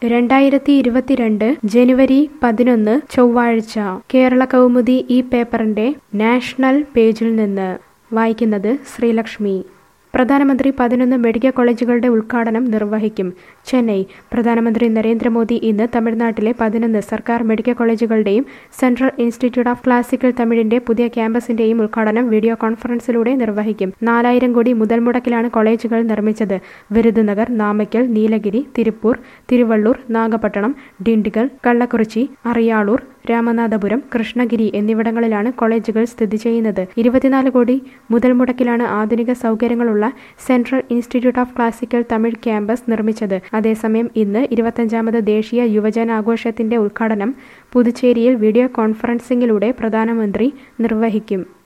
രണ്ടായിരത്തി ഇരുപത്തിരണ്ട് ജനുവരി പതിനൊന്ന് ചൊവ്വാഴ്ച കേരള കൗമുദി ഈ പേപ്പറിന്റെ നാഷണൽ പേജിൽ നിന്ന് വായിക്കുന്നത് ശ്രീലക്ഷ്മി പ്രധാനമന്ത്രി പതിനൊന്ന് മെഡിക്കൽ കോളേജുകളുടെ ഉദ്ഘാടനം നിർവഹിക്കും ചെന്നൈ പ്രധാനമന്ത്രി നരേന്ദ്രമോദി ഇന്ന് തമിഴ്നാട്ടിലെ പതിനൊന്ന് സർക്കാർ മെഡിക്കൽ കോളേജുകളുടെയും സെൻട്രൽ ഇൻസ്റ്റിറ്റ്യൂട്ട് ഓഫ് ക്ലാസിക്കൽ തമിഴിന്റെ പുതിയ ക്യാമ്പസിന്റെയും ഉദ്ഘാടനം വീഡിയോ കോൺഫറൻസിലൂടെ നിർവഹിക്കും നാലായിരം കോടി മുതൽ മുടക്കിലാണ് കോളേജുകൾ നിർമ്മിച്ചത് വിരുദുനഗർ നാമക്കൽ നീലഗിരി തിരുപ്പൂർ തിരുവള്ളൂർ നാഗപട്ടണം ഡിണ്ടിഗൽ കള്ളക്കുറിച്ചി അറിയാളൂർ രാമനാഥപുരം കൃഷ്ണഗിരി എന്നിവിടങ്ങളിലാണ് കോളേജുകൾ സ്ഥിതി ചെയ്യുന്നത് ഇരുപത്തിനാല് കോടി മുതൽ മുടക്കിലാണ് ആധുനിക സൗകര്യങ്ങളുള്ള central institute of classical Tamil campus നിർമ്മിച്ചത് അതേസമയം ഇന്ന് ഇരുപത്തഞ്ചാമത് ദേശീയ യുവജനാഘോഷത്തിന്റെ ഉദ്ഘാടനം പുതുച്ചേരിയിൽ വീഡിയോ കോൺഫറൻസിംഗിലൂടെ പ്രധാനമന്ത്രി നിർവഹിക്കും